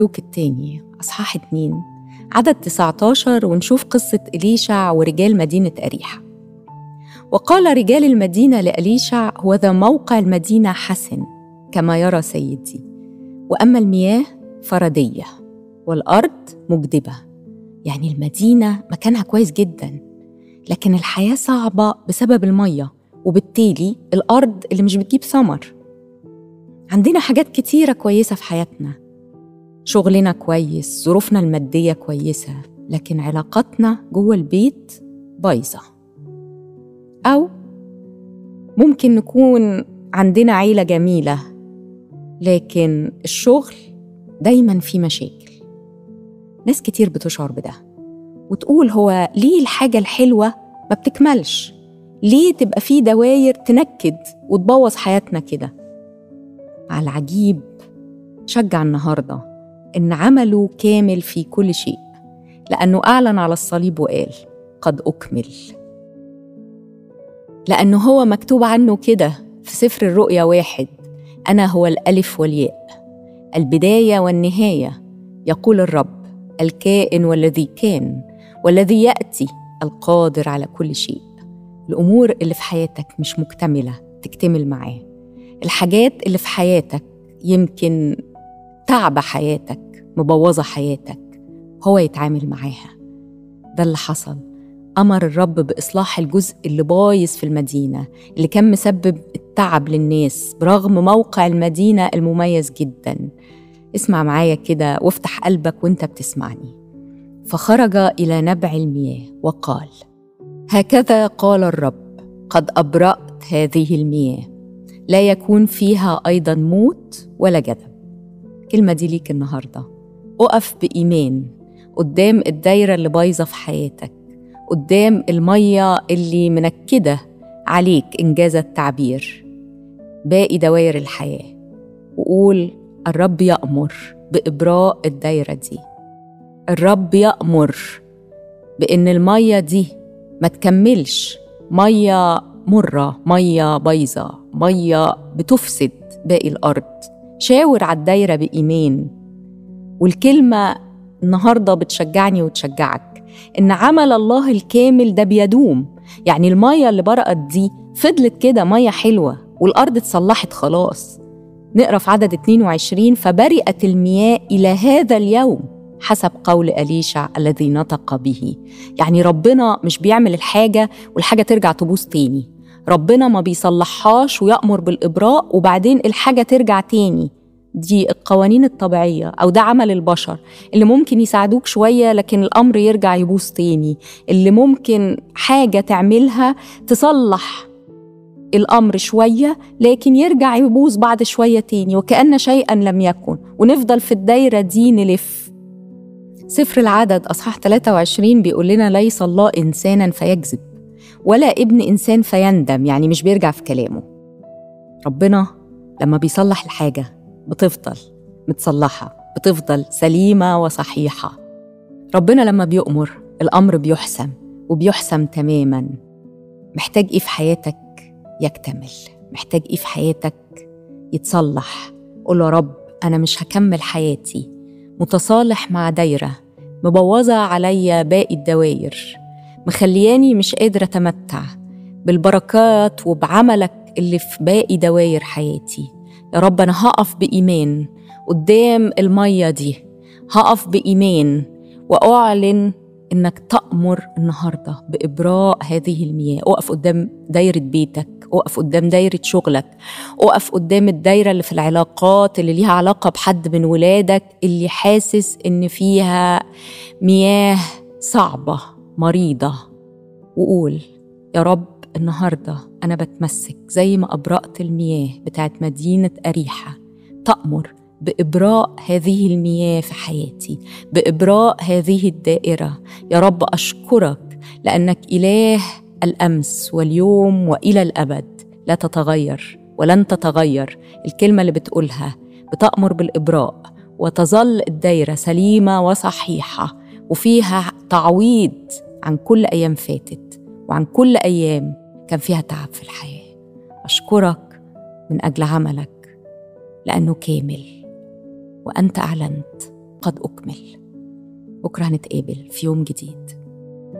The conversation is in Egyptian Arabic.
ملوك التاني أصحاح اتنين عدد 19 ونشوف قصة إليشع ورجال مدينة أريحة وقال رجال المدينة لأليشع هو ذا موقع المدينة حسن كما يرى سيدي وأما المياه فردية والأرض مجدبة يعني المدينة مكانها كويس جدا لكن الحياة صعبة بسبب المية وبالتالي الأرض اللي مش بتجيب ثمر عندنا حاجات كتيرة كويسة في حياتنا شغلنا كويس ظروفنا المادية كويسة لكن علاقاتنا جوه البيت بايظة أو ممكن نكون عندنا عيلة جميلة لكن الشغل دايما في مشاكل ناس كتير بتشعر بده وتقول هو ليه الحاجة الحلوة ما بتكملش ليه تبقى في دواير تنكد وتبوظ حياتنا كده على العجيب شجع النهارده ان عمله كامل في كل شيء لانه اعلن على الصليب وقال قد اكمل لانه هو مكتوب عنه كده في سفر الرؤيا واحد انا هو الالف والياء البدايه والنهايه يقول الرب الكائن والذي كان والذي ياتي القادر على كل شيء الامور اللي في حياتك مش مكتمله تكتمل معاه الحاجات اللي في حياتك يمكن تعب حياتك مبوظة حياتك هو يتعامل معاها ده اللي حصل أمر الرب بإصلاح الجزء اللي بايظ في المدينة اللي كان مسبب التعب للناس برغم موقع المدينة المميز جدا اسمع معايا كده وافتح قلبك وانت بتسمعني فخرج إلى نبع المياه وقال هكذا قال الرب قد أبرأت هذه المياه لا يكون فيها أيضا موت ولا جدب الكلمة دي ليك النهاردة أقف بإيمان قدام الدايرة اللي بايظة في حياتك قدام المية اللي منكدة عليك إنجاز التعبير باقي دوائر الحياة وقول الرب يأمر بإبراء الدايرة دي الرب يأمر بإن المية دي ما تكملش مية مرة مية بايظة مية بتفسد باقي الأرض شاور على الدايرة بإيمان والكلمة النهاردة بتشجعني وتشجعك إن عمل الله الكامل ده بيدوم يعني المية اللي برقت دي فضلت كده مية حلوة والأرض اتصلحت خلاص نقرا في عدد 22 فبرئت المياه إلى هذا اليوم حسب قول أليشع الذي نطق به يعني ربنا مش بيعمل الحاجة والحاجة ترجع تبوظ تاني ربنا ما بيصلحهاش ويأمر بالإبراء وبعدين الحاجة ترجع تاني دي القوانين الطبيعية أو ده عمل البشر اللي ممكن يساعدوك شوية لكن الأمر يرجع يبوظ تاني اللي ممكن حاجة تعملها تصلح الأمر شوية لكن يرجع يبوظ بعد شوية تاني وكأن شيئا لم يكن ونفضل في الدايرة دي نلف سفر العدد أصحاح 23 بيقول لنا ليس الله إنسانا فيكذب ولا ابن إنسان فيندم يعني مش بيرجع في كلامه ربنا لما بيصلح الحاجة بتفضل متصلحة بتفضل سليمة وصحيحة ربنا لما بيؤمر الأمر بيحسم وبيحسم تماما محتاج إيه في حياتك يكتمل محتاج إيه في حياتك يتصلح قول له رب أنا مش هكمل حياتي متصالح مع دايرة مبوظة عليا باقي الدواير مخلياني مش قادرة أتمتع بالبركات وبعملك اللي في باقي دواير حياتي يا رب أنا هقف بإيمان قدام المية دي هقف بإيمان وأعلن إنك تأمر النهاردة بإبراء هذه المياه أقف قدام دايرة بيتك أقف قدام دايرة شغلك أقف قدام الدايرة اللي في العلاقات اللي ليها علاقة بحد من ولادك اللي حاسس إن فيها مياه صعبة مريضة وقول يا رب النهاردة أنا بتمسك زي ما أبرأت المياه بتاعت مدينة أريحة تأمر بإبراء هذه المياه في حياتي بإبراء هذه الدائرة يا رب أشكرك لأنك إله الأمس واليوم وإلى الأبد لا تتغير ولن تتغير الكلمة اللي بتقولها بتأمر بالإبراء وتظل الدايرة سليمة وصحيحة وفيها تعويض عن كل أيام فاتت وعن كل أيام كان فيها تعب في الحياة أشكرك من أجل عملك لأنه كامل وأنت أعلنت قد أكمل بكرة هنتقابل في يوم جديد